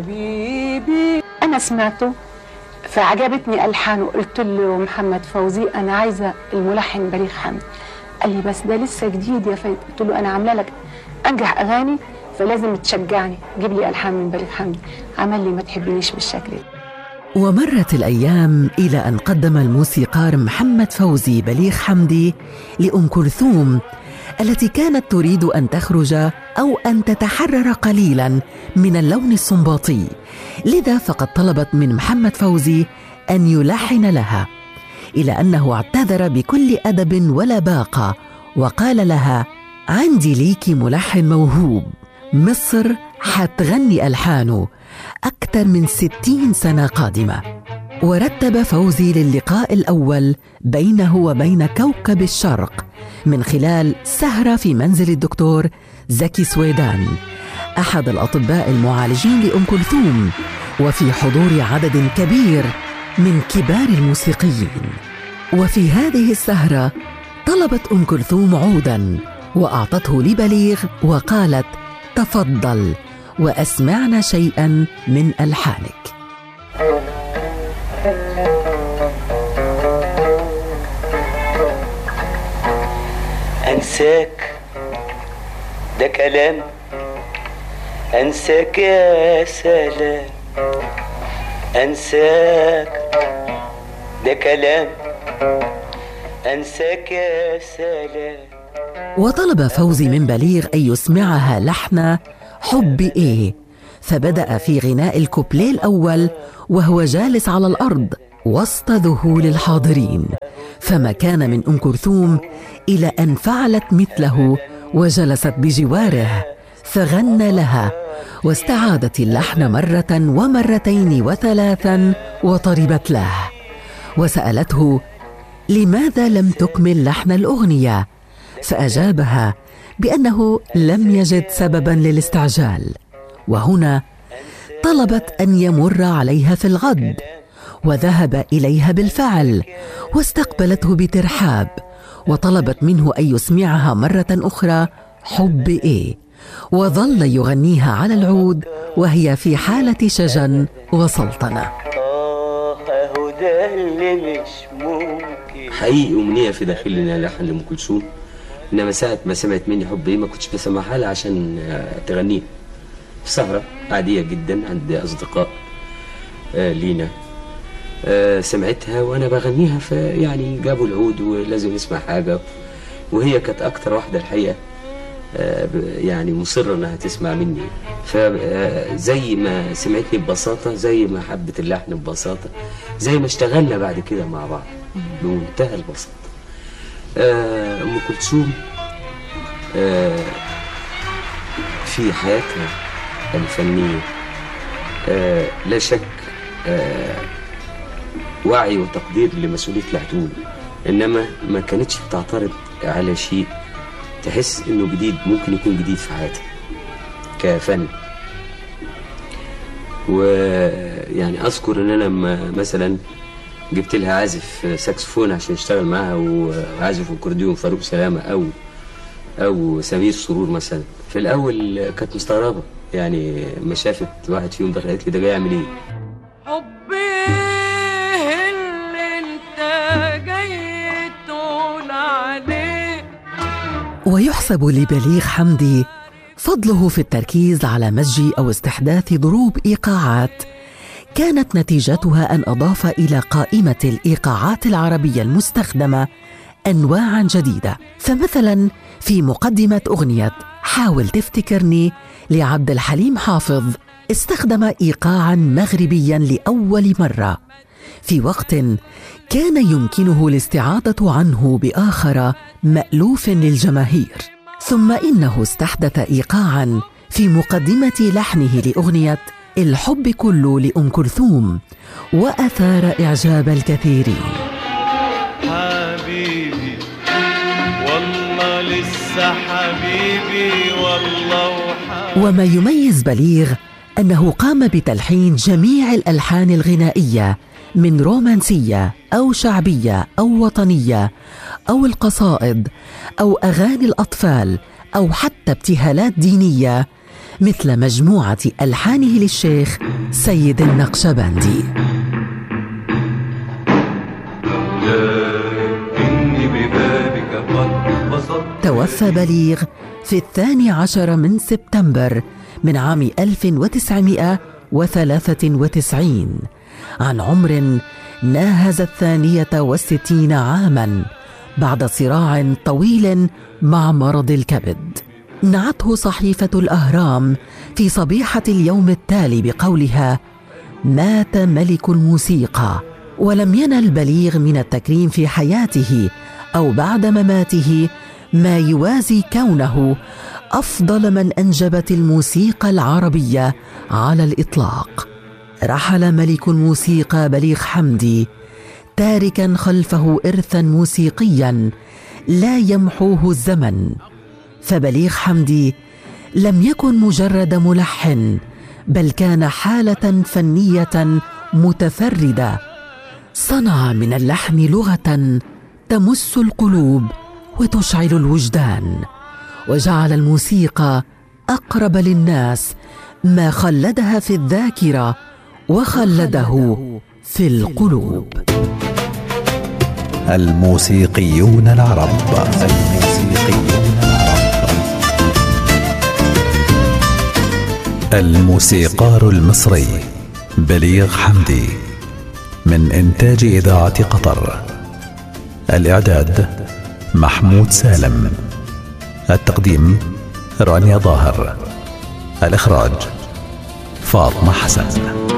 بيبي أنا سمعته فعجبتني ألحانه قلت له محمد فوزي أنا عايزة الملحن بليغ حمد قال لي بس ده لسه جديد يا فايد قلت له أنا عاملة لك أنجح أغاني فلازم تشجعني جيب لي ألحان من بليغ حمد عمل لي ما تحبنيش بالشكل ده ومرت الأيام إلى أن قدم الموسيقار محمد فوزي بليغ حمدي لأم كلثوم التي كانت تريد أن تخرج أو أن تتحرر قليلا من اللون السنباطي لذا فقد طلبت من محمد فوزي أن يلحن لها إلى أنه اعتذر بكل أدب ولباقة وقال لها عندي ليكي ملحن موهوب مصر حتغني ألحانه أكثر من ستين سنة قادمة ورتب فوزي للقاء الأول بينه وبين كوكب الشرق من خلال سهرة في منزل الدكتور زكي سويدان أحد الأطباء المعالجين لأم كلثوم وفي حضور عدد كبير من كبار الموسيقيين وفي هذه السهرة طلبت أم كلثوم عودا وأعطته لبليغ وقالت تفضل واسمعنا شيئا من الحانك انساك ده كلام انساك يا سلام انساك ده كلام انساك يا سلام وطلب فوزي من بليغ ان يسمعها لحن حب ايه فبدا في غناء الكوبليه الاول وهو جالس على الارض وسط ذهول الحاضرين فما كان من ام كلثوم الى ان فعلت مثله وجلست بجواره فغنى لها واستعادت اللحن مره ومرتين وثلاثا وطربت له وسالته لماذا لم تكمل لحن الاغنيه فاجابها بانه لم يجد سببا للاستعجال وهنا طلبت ان يمر عليها في الغد وذهب اليها بالفعل واستقبلته بترحاب وطلبت منه ان يسمعها مره اخرى حب ايه وظل يغنيها على العود وهي في حاله شجن وسلطنه اه اهو ده اللي مش ممكن حقيقي أمنية في داخلنا لحن لأم كلثوم إنما ساعة ما سمعت مني حب إيه ما كنتش بسمعها لها عشان آه، تغنيها في سهرة عادية جدا عند أصدقاء آه، لينا آه، سمعتها وأنا بغنيها فيعني جابوا العود ولازم نسمع حاجة وهي كانت أكتر واحدة الحقيقة آه، ب- يعني مصرة إنها تسمع مني فزي ما سمعتني ببساطة زي ما حبت اللحن ببساطة زي ما اشتغلنا بعد كده مع بعض بمنتهى البساطة آه، أم كلثوم آه، في حياتها الفنية آه، لا شك آه، وعي وتقدير لمسؤولية العتول إنما ما كانتش بتعترض على شيء تحس إنه جديد ممكن يكون جديد في حياتها كفن ويعني أذكر إن أنا لما مثلا جبت لها عازف ساكسفون عشان يشتغل معاها وعازف اكورديون فاروق سلامه او او سمير سرور مثلا في الاول كانت مستغربه يعني ما شافت واحد فيهم دخل قالت لي ده جاي يعمل ايه حبي اللي انت جاي تقول عليه ويحسب لبليغ حمدي فضله في التركيز على مزج او استحداث ضروب ايقاعات كانت نتيجتها ان اضاف الى قائمه الايقاعات العربيه المستخدمه انواعا جديده فمثلا في مقدمه اغنيه حاول تفتكرني لعبد الحليم حافظ استخدم ايقاعا مغربيا لاول مره في وقت كان يمكنه الاستعاضه عنه باخر مالوف للجماهير ثم انه استحدث ايقاعا في مقدمه لحنه لاغنيه الحب كله لام كلثوم واثار اعجاب الكثيرين حبيبي والله لسه حبيبي والله وحبيبي وما يميز بليغ انه قام بتلحين جميع الالحان الغنائيه من رومانسيه او شعبيه او وطنيه او القصائد او اغاني الاطفال او حتى ابتهالات دينيه مثل مجموعة ألحانه للشيخ سيد النقشبندي إني ببابك قد بسطت توفى بليغ في الثاني عشر من سبتمبر من عام 1993 عن عمر ناهز الثانية والستين عاما بعد صراع طويل مع مرض الكبد نعته صحيفة الأهرام في صبيحة اليوم التالي بقولها مات ملك الموسيقى ولم ينل بليغ من التكريم في حياته او بعد مماته ما يوازي كونه افضل من انجبت الموسيقى العربيه على الاطلاق رحل ملك الموسيقى بليغ حمدي تاركا خلفه ارثا موسيقيا لا يمحوه الزمن فبليغ حمدي لم يكن مجرد ملحن بل كان حاله فنيه متفرده صنع من اللحن لغه تمس القلوب وتشعل الوجدان وجعل الموسيقى اقرب للناس ما خلدها في الذاكره وخلده في القلوب الموسيقيون العرب الموسيقيون العرب الموسيقار المصري بليغ حمدي من إنتاج إذاعة قطر الإعداد محمود سالم التقديم رانيا ظاهر الإخراج فاطمة حسن